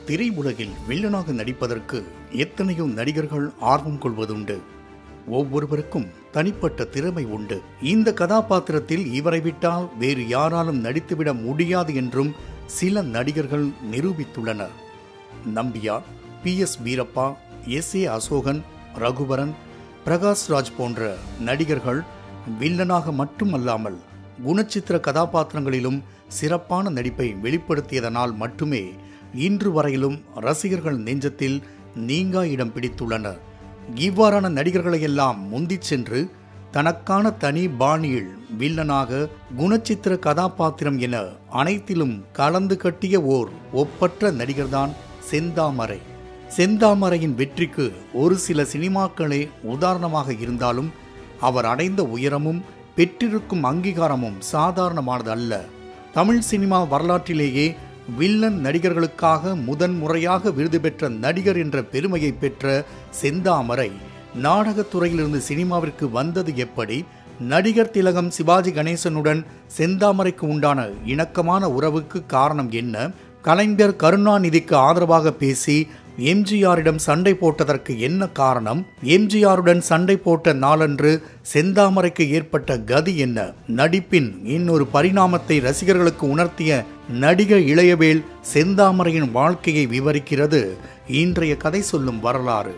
திரையுலகில் வில்லனாக நடிப்பதற்கு எத்தனையோ நடிகர்கள் ஆர்வம் கொள்வதுண்டு ஒவ்வொருவருக்கும் தனிப்பட்ட திறமை உண்டு இந்த கதாபாத்திரத்தில் இவரை விட்டால் வேறு யாராலும் நடித்துவிட முடியாது என்றும் சில நடிகர்கள் நிரூபித்துள்ளனர் Nambiar P S Veerappa S A Asokan Raghuvaran Prakash Raj போன்ற நடிகர்கள் வில்லனாக மட்டுமல்லாமல் குணச்சித்திர கதாபாத்திரங்களிலும் சிறப்பான நடிப்பை வெளிப்படுத்தியதனால் மட்டுமே இன்று வரையிலும் ரசிகர்கள் நெஞ்சத்தில் நீங்கா இடம் பிடித்துள்ளனர் இவ்வாறான நடிகர்களையெல்லாம் முந்திச் சென்று தனக்கான தனி பாணியில் வில்லனாக குணச்சித்திர கதாபாத்திரம் என அனைத்திலும் கலந்து கட்டிய ஓர் ஒப்பற்ற நடிகர்தான் செந்தாமரை செந்தாமரையின் வெற்றிக்கு ஒரு சில சினிமாக்களே உதாரணமாக இருந்தாலும் அவர் அடைந்த உயரமும் பெற்றிருக்கும் அங்கீகாரமும் சாதாரணமானது அல்ல தமிழ் சினிமா வரலாற்றிலேயே வில்லன் நடிகர்களுக்காக முதன் முறையாக விருது பெற்ற நடிகர் என்ற பெருமையை பெற்ற செந்தாமரை நாடகத்துறையிலிருந்து சினிமாவிற்கு வந்தது எப்படி நடிகர் திலகம் சிவாஜி கணேசனுடன் செந்தாமரைக்கு உண்டான இணக்கமான உறவுக்கு காரணம் என்ன கலைஞர் கருணாநிதிக்கு ஆதரவாக பேசி எம்ஜிஆரிடம் சண்டை போட்டதற்கு என்ன காரணம் எம்ஜிஆருடன் சண்டை போட்ட நாளன்று செந்தாமரைக்கு ஏற்பட்ட கதி என்ன நடிப்பின் இன்னொரு பரிணாமத்தை ரசிகர்களுக்கு உணர்த்திய நடிகர் இளையவேல் செந்தாமரையின் வாழ்க்கையை விவரிக்கிறது இன்றைய கதை சொல்லும் வரலாறு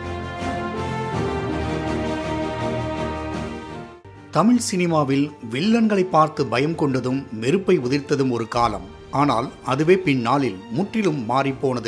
தமிழ் சினிமாவில் வில்லன்களை பார்த்து பயம் கொண்டதும் வெறுப்பை உதிர்த்ததும் ஒரு காலம் ஆனால் அதுவே பின்னாளில் முற்றிலும் மாறிப்போனது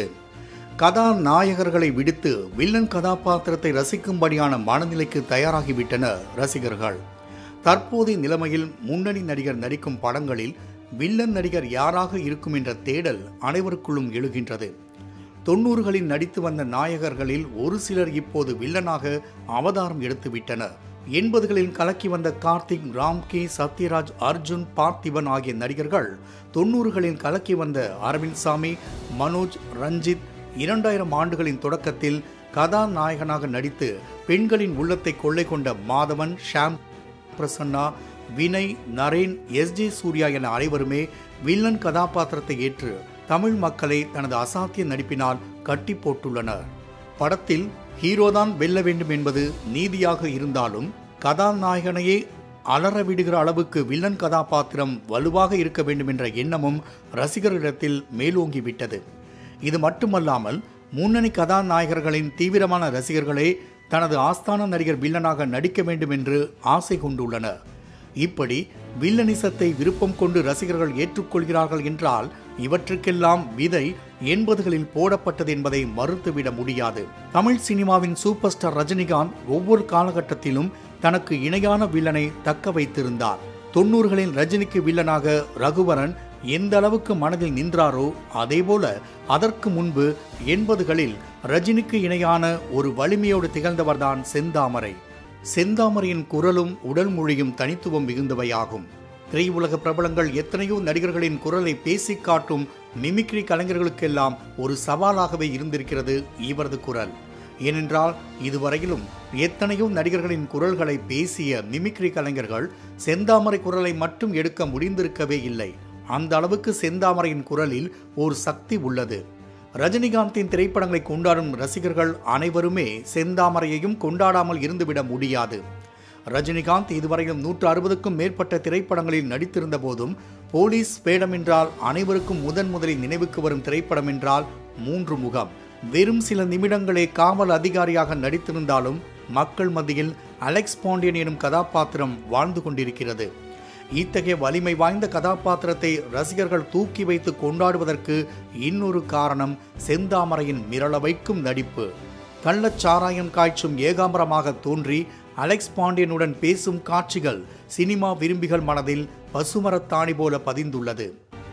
கதாநாயகர்களை விடுத்து வில்லன் கதாபாத்திரத்தை ரசிக்கும்படியான மனநிலைக்கு தயாராகிவிட்டனர் ரசிகர்கள் தற்போதைய நிலைமையில் முன்னணி நடிகர் நடிக்கும் படங்களில் வில்லன் நடிகர் யாராக இருக்கும் என்ற தேடல் அனைவருக்குள்ளும் எழுகின்றது தொன்னூறுகளில் நடித்து வந்த நாயகர்களில் ஒரு சிலர் இப்போது வில்லனாக அவதாரம் எடுத்துவிட்டனர் எண்பதுகளில் கலக்கி வந்த கார்த்திக் ராம்கே சத்யராஜ் அர்ஜுன் பார்த்திபன் ஆகிய நடிகர்கள் தொன்னூறுகளில் கலக்கி வந்த அரவிந்த் சாமி மனோஜ் ரஞ்சித் இரண்டாயிரம் ஆண்டுகளின் தொடக்கத்தில் கதாநாயகனாக நடித்து பெண்களின் உள்ளத்தை கொள்ளை கொண்ட மாதவன் ஷாம் பிரசன்னா வினய் நரேன் எஸ் ஜே சூர்யா என அனைவருமே வில்லன் கதாபாத்திரத்தை ஏற்று தமிழ் மக்களை தனது அசாத்திய நடிப்பினால் கட்டி போட்டுள்ளனர் படத்தில் ஹீரோதான் வெல்ல வேண்டும் என்பது நீதியாக இருந்தாலும் கதாநாயகனையே அலற விடுகிற அளவுக்கு வில்லன் கதாபாத்திரம் வலுவாக இருக்க வேண்டும் என்ற எண்ணமும் ரசிகர்களிடத்தில் மேலோங்கிவிட்டது இது மட்டுமல்லாமல் முன்னணி கதாநாயகர்களின் தீவிரமான ரசிகர்களே தனது ஆஸ்தான நடிகர் வில்லனாக நடிக்க வேண்டும் என்று ஆசை கொண்டுள்ளனர் இப்படி வில்லனிசத்தை விருப்பம் கொண்டு ரசிகர்கள் ஏற்றுக்கொள்கிறார்கள் என்றால் இவற்றுக்கெல்லாம் விதை எண்பதுகளில் போடப்பட்டது என்பதை மறுத்துவிட முடியாது தமிழ் சினிமாவின் சூப்பர் ஸ்டார் ரஜினிகாந்த் ஒவ்வொரு காலகட்டத்திலும் தனக்கு இணையான வில்லனை தக்க வைத்திருந்தார் தொன்னூறுகளில் ரஜினிக்கு வில்லனாக ரகுவரன் எந்த அளவுக்கு மனதில் நின்றாரோ அதேபோல அதற்கு முன்பு எண்பதுகளில் ரஜினிக்கு இணையான ஒரு வலிமையோடு திகழ்ந்தவர்தான் செந்தாமரை செந்தாமரையின் குரலும் உடல் மொழியும் தனித்துவம் மிகுந்தவையாகும் திரையுலக பிரபலங்கள் எத்தனையோ நடிகர்களின் குரலை பேசிக் காட்டும் மிமிக்ரி கலைஞர்களுக்கெல்லாம் ஒரு சவாலாகவே இருந்திருக்கிறது இவரது குரல் ஏனென்றால் இதுவரையிலும் எத்தனையோ நடிகர்களின் குரல்களை பேசிய மிமிக்ரி கலைஞர்கள் செந்தாமரை குரலை மட்டும் எடுக்க முடிந்திருக்கவே இல்லை அந்த அளவுக்கு செந்தாமரையின் குரலில் ஒரு சக்தி உள்ளது ரஜினிகாந்தின் திரைப்படங்களை கொண்டாடும் ரசிகர்கள் அனைவருமே செந்தாமரையையும் கொண்டாடாமல் இருந்துவிட முடியாது ரஜினிகாந்த் இதுவரையிலும் நூற்று அறுபதுக்கும் மேற்பட்ட திரைப்படங்களில் நடித்திருந்த போதும் போலீஸ் வேடம் என்றால் அனைவருக்கும் முதன் முதலில் நினைவுக்கு வரும் திரைப்படம் என்றால் மூன்று முகம் வெறும் சில நிமிடங்களே காவல் அதிகாரியாக நடித்திருந்தாலும் மக்கள் மத்தியில் அலெக்ஸ் பாண்டியன் எனும் கதாபாத்திரம் வாழ்ந்து கொண்டிருக்கிறது இத்தகைய வலிமை வாய்ந்த கதாபாத்திரத்தை ரசிகர்கள் தூக்கி வைத்து கொண்டாடுவதற்கு இன்னொரு காரணம் செந்தாமரையின் மிரள வைக்கும் நடிப்பு கள்ளச்சாராயம் காய்ச்சும் ஏகாம்பரமாக தோன்றி அலெக்ஸ் பாண்டியனுடன் பேசும் காட்சிகள் சினிமா விரும்பிகள் மனதில் பசுமரத்தாணி போல பதிந்துள்ளது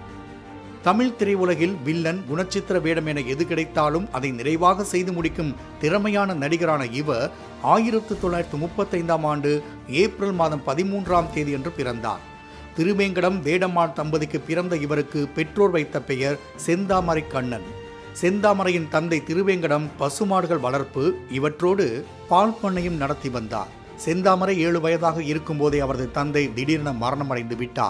தமிழ் திரையுலகில் வில்லன் குணச்சித்திர வேடம் என எது கிடைத்தாலும் அதை நிறைவாக செய்து முடிக்கும் திறமையான நடிகரான இவர் ஆயிரத்து தொள்ளாயிரத்து முப்பத்தைந்தாம் ஆண்டு ஏப்ரல் மாதம் பதிமூன்றாம் தேதி அன்று பிறந்தார் திருவேங்கடம் வேடம்மாள் தம்பதிக்கு பிறந்த இவருக்கு பெற்றோர் வைத்த பெயர் செந்தாமரை கண்ணன் செந்தாமரையின் தந்தை திருவேங்கடம் பசுமாடுகள் வளர்ப்பு இவற்றோடு பால் பண்ணையும் நடத்தி வந்தார் செந்தாமரை ஏழு வயதாக இருக்கும்போதே அவரது தந்தை திடீரென மரணமடைந்து விட்டார்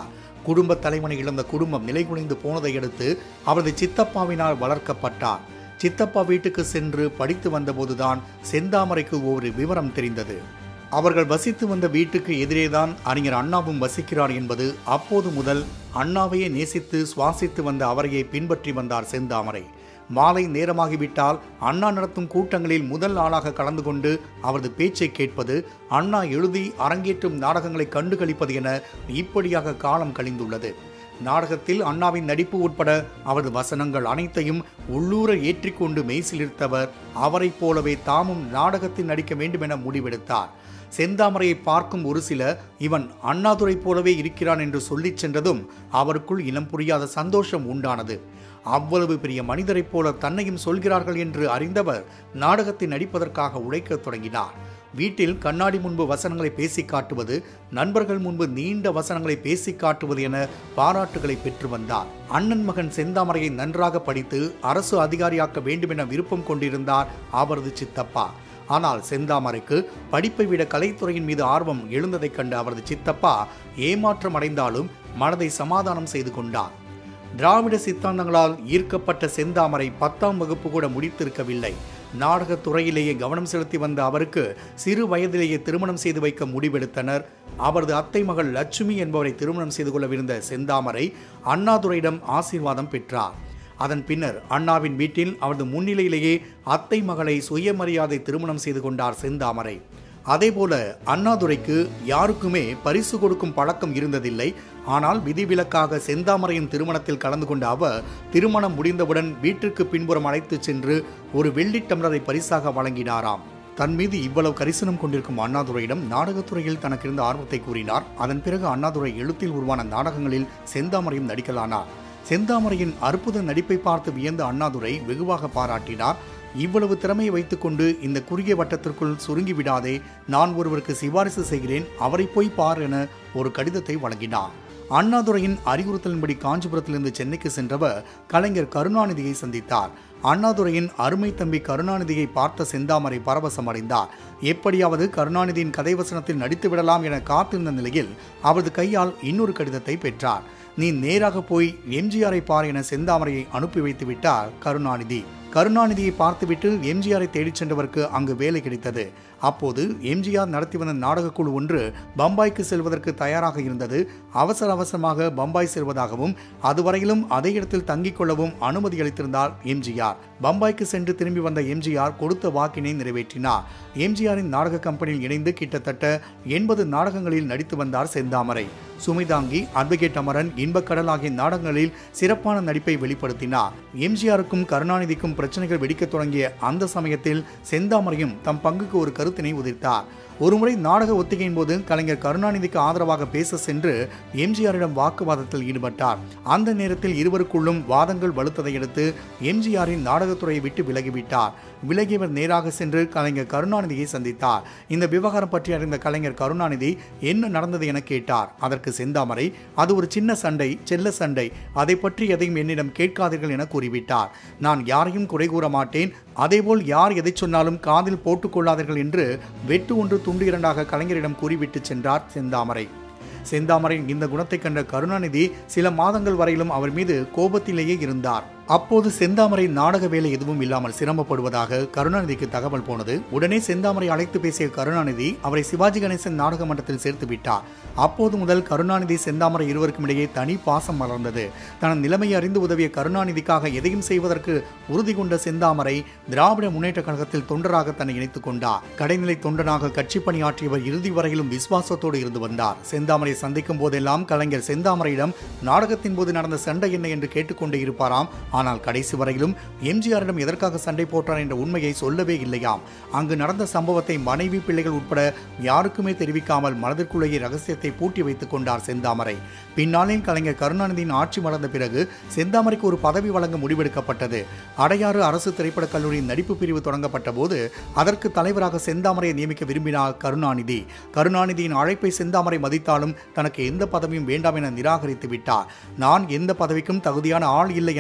குடும்ப தலைவனை இழந்த குடும்பம் நிலைகுலைந்து போனதை அடுத்து அவரது சித்தப்பாவினால் வளர்க்கப்பட்டார் சித்தப்பா வீட்டுக்கு சென்று படித்து வந்தபோதுதான் செந்தாமரைக்கு ஒரு விவரம் தெரிந்தது அவர்கள் வசித்து வந்த வீட்டுக்கு எதிரேதான் அறிஞர் அண்ணாவும் வசிக்கிறார் என்பது அப்போது முதல் அண்ணாவையே நேசித்து சுவாசித்து வந்த அவரையே பின்பற்றி வந்தார் செந்தாமரை மாலை நேரமாகிவிட்டால் அண்ணா நடத்தும் கூட்டங்களில் முதல் ஆளாக கலந்து கொண்டு அவரது பேச்சை கேட்பது அண்ணா எழுதி அரங்கேற்றும் நாடகங்களை கண்டுகளிப்பது என இப்படியாக காலம் கழிந்துள்ளது நாடகத்தில் அண்ணாவின் நடிப்பு உட்பட அவரது வசனங்கள் அனைத்தையும் உள்ளூர ஏற்றிக்கொண்டு மெய்சிலிர்த்தவர் அவரைப் போலவே தாமும் நாடகத்தில் நடிக்க வேண்டும் என முடிவெடுத்தார் செந்தாமரையை பார்க்கும் ஒரு சிலர் இவன் அண்ணாதுரை போலவே இருக்கிறான் என்று சொல்லிச் சென்றதும் அவருக்குள் இனம் புரியாத சந்தோஷம் உண்டானது அவ்வளவு பெரிய மனிதரைப் போல தன்னையும் சொல்கிறார்கள் என்று அறிந்தவர் நாடகத்தில் நடிப்பதற்காக உழைக்கத் தொடங்கினார் வீட்டில் கண்ணாடி முன்பு வசனங்களை பேசி காட்டுவது நண்பர்கள் முன்பு நீண்ட வசனங்களை பேசி காட்டுவது என பாராட்டுகளை பெற்று வந்தார் அண்ணன் மகன் செந்தாமரையை நன்றாக படித்து அரசு அதிகாரியாக்க வேண்டுமென விருப்பம் கொண்டிருந்தார் அவரது சித்தப்பா ஆனால் செந்தாமரைக்கு படிப்பை விட கலைத்துறையின் மீது ஆர்வம் எழுந்ததைக் கண்டு அவரது சித்தப்பா ஏமாற்றம் அடைந்தாலும் மனதை சமாதானம் செய்து கொண்டார் திராவிட சித்தாந்தங்களால் ஈர்க்கப்பட்ட செந்தாமரை பத்தாம் வகுப்பு கூட முடித்திருக்கவில்லை நாடகத் துறையிலேயே கவனம் செலுத்தி வந்த அவருக்கு சிறு வயதிலேயே திருமணம் செய்து வைக்க முடிவெடுத்தனர் அவரது அத்தை மகள் லட்சுமி என்பவரை திருமணம் செய்து கொள்ளவிருந்த செந்தாமரை அண்ணாதுரையிடம் ஆசீர்வாதம் பெற்றார் அதன் பின்னர் அண்ணாவின் வீட்டில் அவரது முன்னிலையிலேயே அத்தை மகளை சுயமரியாதை திருமணம் செய்து கொண்டார் செந்தாமரை அதேபோல அண்ணாதுரைக்கு யாருக்குமே பரிசு கொடுக்கும் பழக்கம் இருந்ததில்லை ஆனால் விதிவிலக்காக செந்தாமரையின் திருமணத்தில் கலந்து கொண்ட அவர் திருமணம் முடிந்தவுடன் வீட்டிற்கு பின்புறம் அழைத்துச் சென்று ஒரு வெள்ளி டம்ளரை பரிசாக வழங்கினாராம் தன் மீது இவ்வளவு கரிசனம் கொண்டிருக்கும் அண்ணாதுரையிடம் நாடகத்துறையில் தனக்கு இருந்த ஆர்வத்தை கூறினார் அதன் பிறகு அண்ணாதுரை எழுத்தில் உருவான நாடகங்களில் செந்தாமரையும் நடிக்கலானார் செந்தாமரையின் அற்புத நடிப்பை பார்த்து வியந்த அண்ணாதுரை வெகுவாக பாராட்டினார் இவ்வளவு திறமையை வைத்துக்கொண்டு இந்த குறுகிய வட்டத்திற்குள் சுருங்கி விடாதே நான் ஒருவருக்கு சிபாரிசு செய்கிறேன் அவரை போய் பார் என ஒரு கடிதத்தை வழங்கினார் அண்ணாதுரையின் அறிவுறுத்தலின்படி காஞ்சிபுரத்திலிருந்து சென்னைக்கு சென்றவர் கலைஞர் கருணாநிதியை சந்தித்தார் அண்ணாதுரையின் அருமை தம்பி கருணாநிதியை பார்த்த செந்தாமரை பரவசம் அடைந்தார் எப்படியாவது கருணாநிதியின் கதைவசனத்தில் நடித்து விடலாம் என காத்திருந்த நிலையில் அவரது கையால் இன்னொரு கடிதத்தை பெற்றார் நீ நேராக போய் எம்ஜிஆரை பார் என செந்தாமரையை அனுப்பி வைத்து விட்டார் கருணாநிதி கருணாநிதியை பார்த்துவிட்டு எம்ஜிஆரை தேடிச் சென்றவருக்கு அங்கு வேலை கிடைத்தது அப்போது எம்ஜிஆர் நடத்தி வந்த நாடகக்குழு ஒன்று பம்பாய்க்கு செல்வதற்கு தயாராக இருந்தது அவசர அவசரமாக பம்பாய் செல்வதாகவும் அதுவரையிலும் அதே இடத்தில் தங்கிக் கொள்ளவும் அனுமதி அளித்திருந்தார் எம்ஜிஆர் பம்பாய்க்கு சென்று திரும்பி வந்த எம்ஜிஆர் கொடுத்த வாக்கினை நிறைவேற்றினார் எம்ஜிஆரின் நாடக கம்பெனியில் இணைந்து கிட்டத்தட்ட எண்பது நாடகங்களில் நடித்து வந்தார் செந்தாமரை சுமைதாங்கி அட்வொகேட் அமரன் இன்பக்கடல் ஆகிய நாடகங்களில் சிறப்பான நடிப்பை வெளிப்படுத்தினார் எம்ஜிஆருக்கும் கருணாநிதிக்கும் பிரச்சனைகள் வெடிக்கத் தொடங்கிய அந்த சமயத்தில் செந்தாமரையும் தம் பங்குக்கு ஒரு கருத்தினை உதிர்த்தார் ஒருமுறை நாடக ஒத்திகையின் போது கலைஞர் கருணாநிதிக்கு ஆதரவாக பேச சென்று எம்ஜிஆரிடம் வாக்குவாதத்தில் ஈடுபட்டார் அந்த நேரத்தில் இருவருக்குள்ளும் வாதங்கள் வலுத்ததை அடுத்து எம்ஜிஆரின் நாடகத்துறையை விட்டு விலகிவிட்டார் விலகியவர் நேராக சென்று கலைஞர் கருணாநிதியை சந்தித்தார் இந்த விவகாரம் பற்றி அறிந்த கலைஞர் கருணாநிதி என்ன நடந்தது என கேட்டார் அதற்கு செந்தாமரை அது ஒரு சின்ன சண்டை செல்ல சண்டை அதை பற்றி எதையும் என்னிடம் கேட்காதீர்கள் என கூறிவிட்டார் நான் யாரையும் குறை கூற மாட்டேன் அதேபோல் யார் எதை சொன்னாலும் காதில் போட்டுக்கொள்ளாதீர்கள் என்று வெட்டு ஒன்று துண்டு இரண்டாக கலைஞரிடம் கூறிவிட்டு சென்றார் செந்தாமரை செந்தாமரையின் இந்த குணத்தை கண்ட கருணாநிதி சில மாதங்கள் வரையிலும் அவர் மீது கோபத்திலேயே இருந்தார் அப்போது செந்தாமரை நாடக வேலை எதுவும் இல்லாமல் சிரமப்படுவதாக கருணாநிதிக்கு தகவல் போனது உடனே செந்தாமரை அழைத்து பேசிய கருணாநிதி அவரை சிவாஜி கணேசன் நாடக மன்றத்தில் சேர்த்து விட்டார் அப்போது முதல் கருணாநிதி செந்தாமரை இருவருக்கும் இடையே தனி பாசம் மலர்ந்தது தனது நிலைமையை அறிந்து உதவிய கருணாநிதிக்காக எதையும் செய்வதற்கு உறுதி கொண்ட செந்தாமரை திராவிட முன்னேற்ற கழகத்தில் தொண்டராக தன்னை இணைத்துக் கொண்டார் கடைநிலை தொண்டனாக கட்சி பணியாற்றியவர் இறுதி வரையிலும் விசுவாசத்தோடு இருந்து வந்தார் செந்தாமரை சந்திக்கும் போதெல்லாம் கலைஞர் செந்தாமரையிடம் நாடகத்தின் போது நடந்த சண்டை என்ன என்று கேட்டுக்கொண்டே இருப்பாராம் ஆனால் கடைசி வரையிலும் எம்ஜிஆரிடம் எதற்காக சண்டை போட்டார் என்ற உண்மையை சொல்லவே இல்லையாம் அங்கு நடந்த சம்பவத்தை மனைவி பிள்ளைகள் உட்பட யாருக்குமே தெரிவிக்காமல் மனதிற்குள்ளேயே ரகசியத்தை பூட்டி வைத்துக் கொண்டார் செந்தாமரை பின்னாளில் கலைஞர் கருணாநிதியின் ஆட்சி மலர்ந்த பிறகு செந்தாமரைக்கு ஒரு பதவி வழங்க முடிவெடுக்கப்பட்டது அடையாறு அரசு திரைப்படக் கல்லூரியின் நடிப்பு பிரிவு தொடங்கப்பட்ட போது அதற்கு தலைவராக செந்தாமரையை நியமிக்க விரும்பினார் கருணாநிதி கருணாநிதியின் அழைப்பை செந்தாமரை மதித்தாலும் தனக்கு எந்த பதவியும் வேண்டாம் என நிராகரித்து விட்டார் நான் எந்த பதவிக்கும் தகுதியான ஆள் இல்லை என வெளிப்படையாக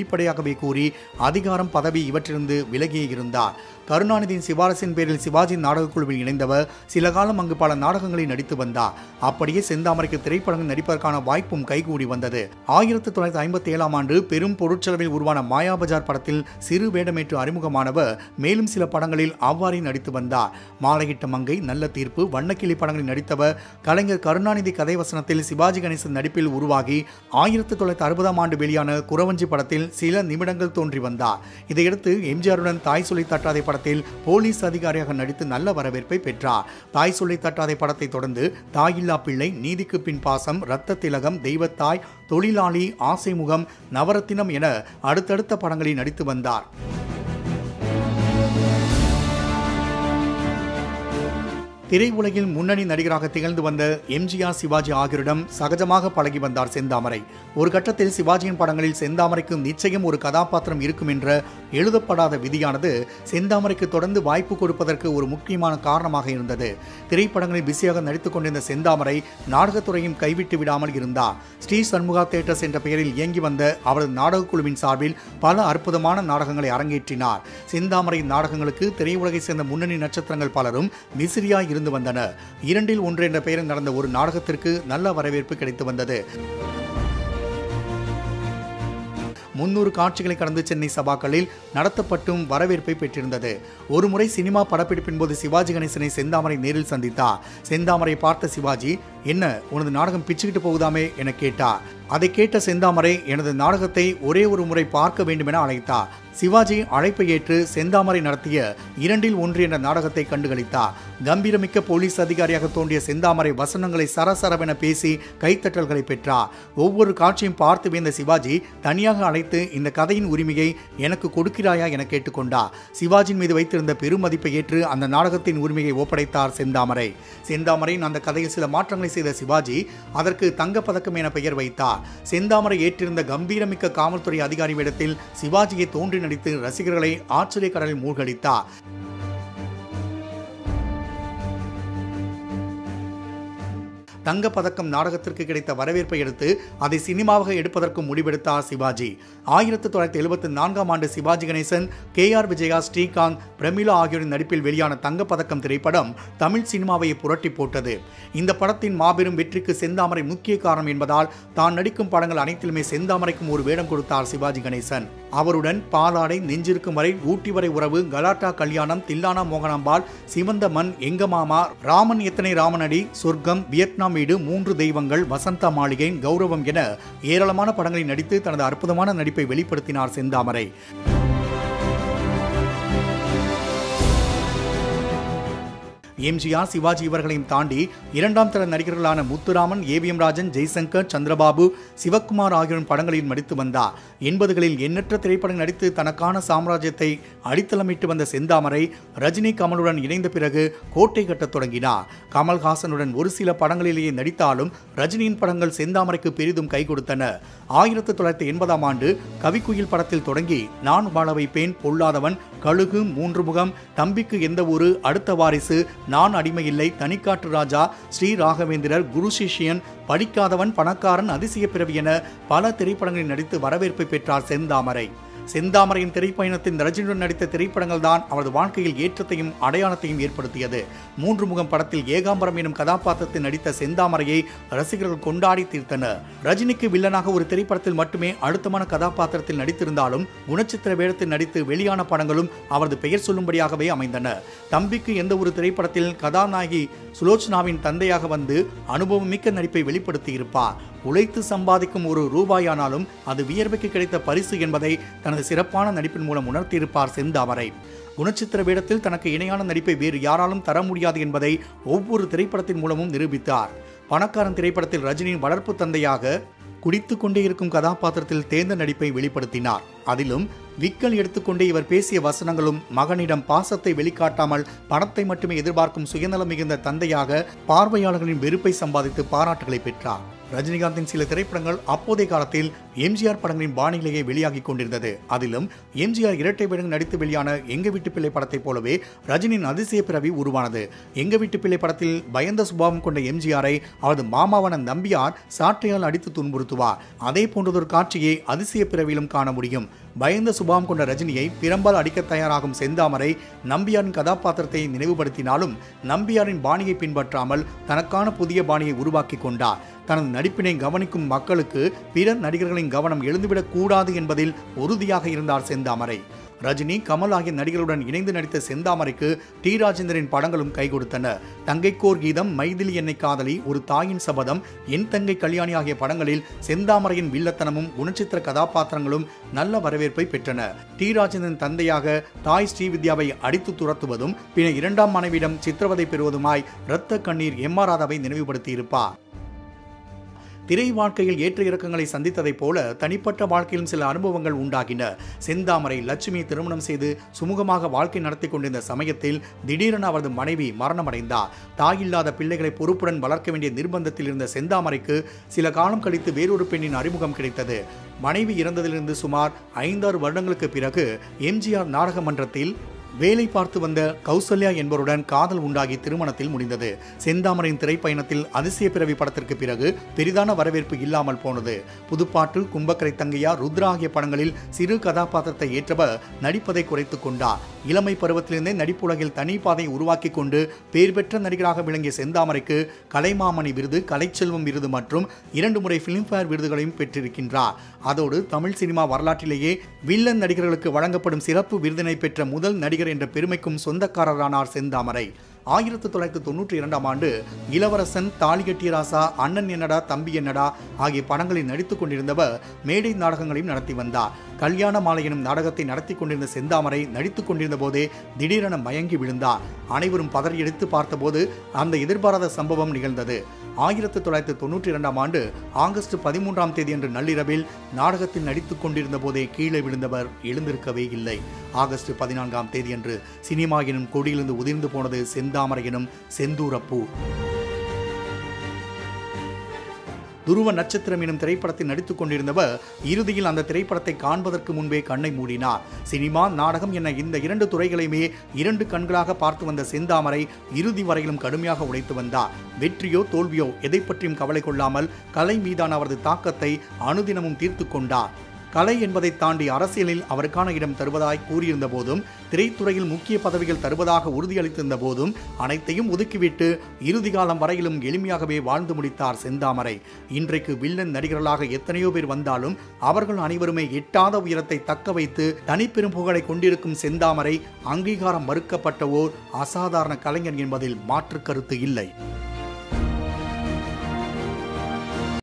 வெளிப்படையாகவே கூறி அதிகாரம் பதவி இவற்றிலிருந்து விலகியே இருந்தார் கருணாநிதியின் சிபாரசின் பேரில் சிவாஜி நாடகக் குழுவில் இணைந்தவர் சில காலம் அங்கு பல நாடகங்களில் நடித்து வந்தார் அப்படியே செந்தாமரைக்கு திரைப்படங்கள் நடிப்பதற்கான வாய்ப்பும் கைகூடி வந்தது ஆயிரத்தி தொள்ளாயிரத்தி ஐம்பத்தி ஏழாம் ஆண்டு பெரும் பொருட்செலவில் உருவான மாயாபஜார் படத்தில் சிறு வேடமேற்று அறிமுகமானவர் மேலும் சில படங்களில் அவ்வாறே நடித்து வந்தார் மாலையிட்ட மங்கை நல்ல தீர்ப்பு வண்ணக்கிளி படங்களில் நடித்தவர் கலைஞர் கருணாநிதி கதை வசனத்தில் சிவாஜி கணேசன் நடிப்பில் உருவாகி ஆயிரத்தி தொள்ளாயிரத்தி அறுபதாம் ஆண்டு வெளியான குறவஞ்சி படத்தில் சில நிமிடங்கள் தோன்றி வந்தார் இதையடுத்து எம்ஜிஆருடன் தாய் சொல்லி தட்டாதை படத்தில் போலீஸ் அதிகாரியாக நடித்து நல்ல வரவேற்பை பெற்றார் தாய் சொல்லி தட்டாதை படத்தை தொடர்ந்து தாயில்லா பிள்ளை நீதிக்கு பின் பாசம் ரத்த திலகம் தெய்வத்தாய் தொழிலாளி ஆசைமுகம் நவரத்தினம் என அடுத்தடுத்த படங்களில் நடித்து வந்தார் திரையுலகில் முன்னணி நடிகராக திகழ்ந்து வந்த எம்ஜிஆர் சிவாஜி ஆகியோரிடம் சகஜமாக பழகி வந்தார் செந்தாமரை ஒரு கட்டத்தில் சிவாஜியின் படங்களில் செந்தாமரைக்கு நிச்சயம் ஒரு கதாபாத்திரம் இருக்கும் என்ற எழுதப்படாத விதியானது செந்தாமரைக்கு தொடர்ந்து வாய்ப்பு கொடுப்பதற்கு ஒரு முக்கியமான காரணமாக இருந்தது திரைப்படங்களில் பிஸியாக நடித்துக் கொண்டிருந்த செந்தாமரை நாடகத்துறையும் கைவிட்டு விடாமல் இருந்தார் ஸ்ரீ சண்முகா தேட்டர்ஸ் என்ற பெயரில் இயங்கி வந்த அவரது நாடகக் குழுவின் சார்பில் பல அற்புதமான நாடகங்களை அரங்கேற்றினார் செந்தாமரையின் நாடகங்களுக்கு திரையுலகை சேர்ந்த முன்னணி நட்சத்திரங்கள் பலரும் விசிறியாய் இருந்து வந்தனர் இரண்டில் ஒன்று என்ற பெயரில் நடந்த ஒரு நாடகத்திற்கு நல்ல வரவேற்பு கிடைத்து வந்தது முன்னூறு காட்சிகளை கடந்து சென்னை சபாக்களில் நடத்தப்பட்டும் வரவேற்பை பெற்றிருந்தது ஒருமுறை சினிமா படப்பிடிப்பின் போது சிவாஜி கணேசனை செந்தாமரை நேரில் சந்தித்தார் செந்தாமரை பார்த்த சிவாஜி என்ன உனது நாடகம் பிச்சுக்கிட்டு போகுதாமே என கேட்டார் அதை கேட்ட செந்தாமரை எனது நாடகத்தை ஒரே ஒரு முறை பார்க்க வேண்டும் என அழைத்தார் சிவாஜி அழைப்பை ஏற்று செந்தாமரை நடத்திய இரண்டில் ஒன்று என்ற நாடகத்தை கண்டுகளித்தார் கம்பீரமிக்க போலீஸ் அதிகாரியாக தோன்றிய செந்தாமரை வசனங்களை சரசரவென பேசி கைத்தட்டல்களை பெற்றார் ஒவ்வொரு காட்சியும் பார்த்து வியந்த சிவாஜி தனியாக அழைத்து இந்த கதையின் உரிமையை எனக்கு கொடுக்கிறாயா என கேட்டுக்கொண்டார் சிவாஜியின் மீது வைத்திருந்த பெருமதிப்பை ஏற்று அந்த நாடகத்தின் உரிமையை ஒப்படைத்தார் செந்தாமரை செந்தாமரையின் அந்த கதையில் சில மாற்றங்களை செய்த சிவாஜி அதற்கு தங்கப்பதக்கம் என பெயர் வைத்தார் செந்தாமரை ஏற்றிருந்த கம்பீரமிக்க காவல்துறை அதிகாரி வேடத்தில் சிவாஜியை தோன்றி நடித்து ரசிகர்களை ஆச்சரிய கடலில் மூழ்கடித்தார் தங்கப்பதக்கம் நாடகத்திற்கு கிடைத்த வரவேற்பை அடுத்து அதை சினிமாவாக எடுப்பதற்கு முடிவெடுத்தார் சிவாஜி ஆயிரத்தி தொள்ளாயிரத்தி எழுபத்தி நான்காம் ஆண்டு சிவாஜி கணேசன் கே ஆர் விஜயா ஸ்ரீகாந்த் பிரமிளா ஆகியோரின் நடிப்பில் வெளியான தங்கப்பதக்கம் திரைப்படம் தமிழ் சினிமாவை புரட்டி போட்டது இந்த படத்தின் மாபெரும் வெற்றிக்கு செந்தாமரை முக்கிய காரணம் என்பதால் தான் நடிக்கும் படங்கள் அனைத்திலுமே செந்தாமரைக்கும் ஒரு வேடம் கொடுத்தார் சிவாஜி கணேசன் அவருடன் பாலாடை நெஞ்சிருக்கும் வரை ஊட்டி வரை உறவு கலாட்டா கல்யாணம் தில்லானா மோகனாம்பாள் சிவந்த மண் எங்க மாமா ராமன் எத்தனை ராமனடி சொர்க்கம் வியட்நாம் வீடு மூன்று தெய்வங்கள் வசந்த மாளிகை கௌரவம் என ஏராளமான படங்களில் நடித்து தனது அற்புதமான நடிப்பை வெளிப்படுத்தினார் செந்தாமரை எம்ஜிஆர் சிவாஜி இவர்களையும் தாண்டி இரண்டாம் தர நடிகர்களான முத்துராமன் ஏவிஎம் ராஜன் ஜெய்சங்கர் சந்திரபாபு சிவக்குமார் ஆகியோரின் படங்களில் நடித்து வந்தார் எண்பதுகளில் எண்ணற்ற திரைப்படங்கள் நடித்து தனக்கான சாம்ராஜ்யத்தை அடித்தளமிட்டு வந்த செந்தாமரை ரஜினி கமலுடன் இணைந்த பிறகு கோட்டை கட்டத் தொடங்கினார் கமல்ஹாசனுடன் ஒரு சில படங்களிலேயே நடித்தாலும் ரஜினியின் படங்கள் செந்தாமரைக்கு பெரிதும் கை கொடுத்தன ஆயிரத்தி தொள்ளாயிரத்தி எண்பதாம் ஆண்டு கவிக்குயில் படத்தில் தொடங்கி நான் வாழ வைப்பேன் பொல்லாதவன் கழுகு மூன்று முகம் தம்பிக்கு எந்த ஊரு அடுத்த வாரிசு நான் அடிமையில்லை தனிக்காட்டு ராஜா ஸ்ரீ ராகவேந்திரர் குரு சிஷ்யன் படிக்காதவன் பணக்காரன் அதிசய பிறவி என பல திரைப்படங்களில் நடித்து வரவேற்பை பெற்றார் செந்தாமரை செந்தாமரையின் திரைப்பயணத்தின் ரஜினியுடன் நடித்த திரைப்படங்கள் தான் அவரது வாழ்க்கையில் ஏற்றத்தையும் அடையாளத்தையும் ஏற்படுத்தியது மூன்று முகம் படத்தில் ஏகாம்பரம் எனும் கதாபாத்திரத்தில் நடித்த செந்தாமரையை ரசிகர்கள் கொண்டாடி தீர்த்தனர் ரஜினிக்கு வில்லனாக ஒரு திரைப்படத்தில் மட்டுமே அழுத்தமான கதாபாத்திரத்தில் நடித்திருந்தாலும் குணச்சித்திர வேடத்தில் நடித்து வெளியான படங்களும் அவரது பெயர் சொல்லும்படியாகவே அமைந்தன தம்பிக்கு எந்த ஒரு திரைப்படத்தில் கதாநாயகி சுலோச்சனாவின் தந்தையாக வந்து அனுபவமிக்க நடிப்பை வெளிப்படுத்தி இருப்பார் உழைத்து சம்பாதிக்கும் ஒரு ரூபாயானாலும் அது வியர்வைக்கு கிடைத்த பரிசு என்பதை தனது சிறப்பான நடிப்பின் மூலம் உணர்த்தியிருப்பார் செந்தாமரை குணச்சித்திர வேடத்தில் தனக்கு இணையான நடிப்பை வேறு யாராலும் தர முடியாது என்பதை ஒவ்வொரு திரைப்படத்தின் மூலமும் நிரூபித்தார் பணக்காரன் திரைப்படத்தில் ரஜினியின் வளர்ப்பு தந்தையாக குடித்து கொண்டே இருக்கும் கதாபாத்திரத்தில் தேர்ந்த நடிப்பை வெளிப்படுத்தினார் அதிலும் விக்கல் எடுத்துக்கொண்டே இவர் பேசிய வசனங்களும் மகனிடம் பாசத்தை வெளிக்காட்டாமல் பணத்தை மட்டுமே எதிர்பார்க்கும் சுயநலம் மிகுந்த தந்தையாக பார்வையாளர்களின் வெறுப்பை சம்பாதித்து பாராட்டுகளை பெற்றார் ரஜினிகாந்தின் சில திரைப்படங்கள் அப்போதைய காலத்தில் எம்ஜிஆர் படங்களின் பாணியிலேயே வெளியாகி கொண்டிருந்தது அதிலும் எம்ஜிஆர் இரட்டை வேடங்கள் நடித்து வெளியான எங்க வீட்டு பிள்ளை படத்தைப் போலவே ரஜினியின் அதிசய பிறவி உருவானது எங்க வீட்டு பிள்ளை படத்தில் பயந்த சுபாவம் கொண்ட எம்ஜிஆரை அவரது மாமாவான நம்பியார் சாட்டையால் அடித்து துன்புறுத்துவார் அதே போன்றதொரு காட்சியை அதிசய பிறவியிலும் காண முடியும் பயந்த சுபாவம் கொண்ட ரஜினியை பிறம்பால் அடிக்க தயாராகும் செந்தாமரை நம்பியாரின் கதாபாத்திரத்தை நினைவுபடுத்தினாலும் நம்பியாரின் பாணியை பின்பற்றாமல் தனக்கான புதிய பாணியை உருவாக்கி கொண்டார் தனது நடிப்பினை கவனிக்கும் மக்களுக்கு பிற நடிகர்களின் கவனம் எழுந்துவிடக் கூடாது என்பதில் உறுதியாக இருந்தார் செந்தாமரை ரஜினி கமல் ஆகிய நடிகர்களுடன் இணைந்து நடித்த செந்தாமரைக்கு டி ராஜேந்திரன் படங்களும் கை கொடுத்தன தங்கைக்கோர் கீதம் மைதிலி என்னை காதலி ஒரு தாயின் சபதம் என் தங்கை கல்யாணி ஆகிய படங்களில் செந்தாமரையின் வில்லத்தனமும் குணச்சித்திர கதாபாத்திரங்களும் நல்ல வரவேற்பை பெற்றன டி ராஜேந்திரன் தந்தையாக தாய் ஸ்ரீவித்யாவை அடித்து துரத்துவதும் பின்னர் இரண்டாம் மனைவியிடம் சித்திரவதை பெறுவதுமாய் இரத்த கண்ணீர் எம் ஆர் ராதாவை நினைவுபடுத்தியிருப்பார் திரை வாழ்க்கையில் ஏற்ற இறக்கங்களை சந்தித்ததைப் போல தனிப்பட்ட வாழ்க்கையிலும் சில அனுபவங்கள் உண்டாகின செந்தாமரை லட்சுமியை திருமணம் செய்து சுமூகமாக வாழ்க்கை நடத்தி கொண்டிருந்த சமயத்தில் திடீரென அவரது மனைவி மரணமடைந்தார் தாயில்லாத பிள்ளைகளை பொறுப்புடன் வளர்க்க வேண்டிய நிர்பந்தத்தில் இருந்த செந்தாமரைக்கு சில காலம் கழித்து வேறொரு பெண்ணின் அறிமுகம் கிடைத்தது மனைவி இறந்ததிலிருந்து சுமார் ஐந்தாறு வருடங்களுக்கு பிறகு எம்ஜிஆர் நாடக மன்றத்தில் வேலை பார்த்து வந்த கௌசல்யா என்பவருடன் காதல் உண்டாகி திருமணத்தில் முடிந்தது செந்தாமரையின் திரைப்பயணத்தில் அதிசய பிறவி படத்திற்கு பிறகு பெரிதான வரவேற்பு இல்லாமல் போனது புதுப்பாட்டு கும்பக்கரை தங்கையா ருத்ரா ஆகிய படங்களில் சிறு கதாபாத்திரத்தை ஏற்றவர் நடிப்பதை குறைத்துக் கொண்டார் இளமை பருவத்திலிருந்தே நடிப்புலகில் தனி பாதையை உருவாக்கி கொண்டு பேர் பெற்ற நடிகராக விளங்கிய செந்தாமரைக்கு கலைமாமணி விருது கலைச்செல்வம் விருது மற்றும் இரண்டு முறை பிலிம்பேர் விருதுகளையும் பெற்றிருக்கின்றார் அதோடு தமிழ் சினிமா வரலாற்றிலேயே வில்லன் நடிகர்களுக்கு வழங்கப்படும் சிறப்பு விருதினை பெற்ற முதல் நடிகர் என்ற பெருமைக்கும் சொந்தக்காரரானார் செந்தாமரை ஆயிரத்தி தொள்ளாயிரத்தி தொண்ணூற்றி இரண்டாம் ஆண்டு இளவரசன் தாலிகட்டிய ராசா அண்ணன் என்னடா தம்பி என்னடா ஆகிய படங்களில் நடித்துக் கொண்டிருந்தவர் மேடை நாடகங்களையும் நடத்தி வந்தார் கல்யாண மாலை எனும் நாடகத்தை நடத்தி கொண்டிருந்த செந்தாமரை நடித்துக் கொண்டிருந்த போதே திடீரென மயங்கி விழுந்தார் அனைவரும் பதறி எடுத்து பார்த்தபோது அந்த எதிர்பாராத சம்பவம் நிகழ்ந்தது ஆயிரத்தி தொள்ளாயிரத்தி தொண்ணூற்றி இரண்டாம் ஆண்டு ஆகஸ்ட் பதிமூன்றாம் தேதி அன்று நள்ளிரவில் நாடகத்தில் நடித்துக் கொண்டிருந்த போதே கீழே விழுந்தவர் எழுந்திருக்கவே இல்லை ஆகஸ்ட் பதினான்காம் தேதியன்று சினிமா எனும் கொடியிலிருந்து உதிர்ந்து போனது செந்தாமரை எனும் செந்தூரப்பூ துருவ நட்சத்திரம் எனும் திரைப்படத்தில் நடித்துக் கொண்டிருந்தவர் இறுதியில் அந்த திரைப்படத்தை காண்பதற்கு முன்பே கண்ணை மூடினார் சினிமா நாடகம் என இந்த இரண்டு துறைகளையுமே இரண்டு கண்களாக பார்த்து வந்த செந்தாமரை இறுதி வரையிலும் கடுமையாக உழைத்து வந்தார் வெற்றியோ தோல்வியோ எதை பற்றியும் கவலை கொள்ளாமல் கலை மீதான அவரது தாக்கத்தை அனுதினமும் தீர்த்து கொண்டார் கலை என்பதை தாண்டி அரசியலில் அவருக்கான இடம் தருவதாய் கூறியிருந்த போதும் திரைத்துறையில் முக்கிய பதவிகள் தருவதாக உறுதியளித்திருந்த போதும் அனைத்தையும் ஒதுக்கிவிட்டு இறுதி காலம் வரையிலும் எளிமையாகவே வாழ்ந்து முடித்தார் செந்தாமரை இன்றைக்கு வில்லன் நடிகர்களாக எத்தனையோ பேர் வந்தாலும் அவர்கள் அனைவருமே எட்டாத உயரத்தை தக்க வைத்து தனிப்பெரும் புகழை கொண்டிருக்கும் செந்தாமரை அங்கீகாரம் மறுக்கப்பட்ட ஓர் அசாதாரண கலைஞன் என்பதில் மாற்று கருத்து இல்லை